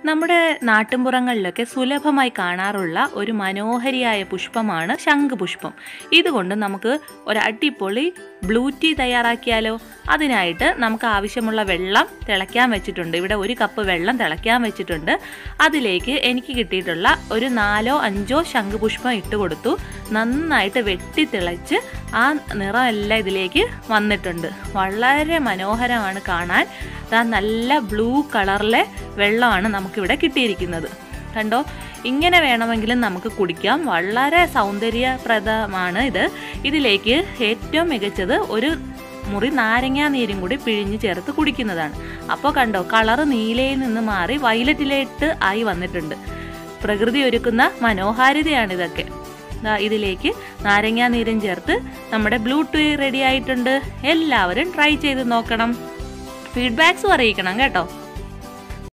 നമ്മുടെ നാട്ടിൻപുറങ്ങളിലൊക്കെ സുലഭമായി കാണാറുള്ള ഒരു മനോഹരിയായ പുഷ്പമാണ് ശംഖുപുഷ്പം ഇതുകൊണ്ട് നമുക്ക് ഒരു അടിപൊളി ബ്ലൂ ടീ തയ്യാറാക്കിയാലോ അതിനായിട്ട് നമുക്ക് ആവശ്യമുള്ള വെള്ളം തിളയ്ക്കാൻ വെച്ചിട്ടുണ്ട് ഇവിടെ ഒരു കപ്പ് വെള്ളം തിളയ്ക്കാൻ വെച്ചിട്ടുണ്ട് അതിലേക്ക് എനിക്ക് കിട്ടിയിട്ടുള്ള ഒരു നാലോ അഞ്ചോ ശംഖുപുഷ്പം ഇട്ട് കൊടുത്തു നന്നായിട്ട് വെട്ടി തിളച്ച് ആ നിറമെല്ലാം ഇതിലേക്ക് വന്നിട്ടുണ്ട് വളരെ മനോഹരമാണ് കാണാൻ ദാ നല്ല ബ്ലൂ കളറിലെ വെള്ളമാണ് നമുക്കിവിടെ കിട്ടിയിരിക്കുന്നത് കണ്ടോ ഇങ്ങനെ വേണമെങ്കിലും നമുക്ക് കുടിക്കാം വളരെ സൗന്ദര്യപ്രദമാണ് ഇത് ഇതിലേക്ക് ഏറ്റവും മികച്ചത് ഒരു മുറി നാരങ്ങാ നീരും കൂടി പിഴിഞ്ഞ് ചേർത്ത് കുടിക്കുന്നതാണ് അപ്പോൾ കണ്ടോ കളറ് നീലയിൽ നിന്ന് മാറി വയലറ്റിലേക്ക് ആയി വന്നിട്ടുണ്ട് പ്രകൃതി ഒരുക്കുന്ന മനോഹാരിതയാണിതൊക്കെ ദാ ഇതിലേക്ക് നാരങ്ങാ നീരും ചേർത്ത് നമ്മുടെ ബ്ലൂ ടീ റെഡി ആയിട്ടുണ്ട് എല്ലാവരും ട്രൈ ചെയ്ത് നോക്കണം ഫീഡ്ബാക്സും അറിയിക്കണം കേട്ടോ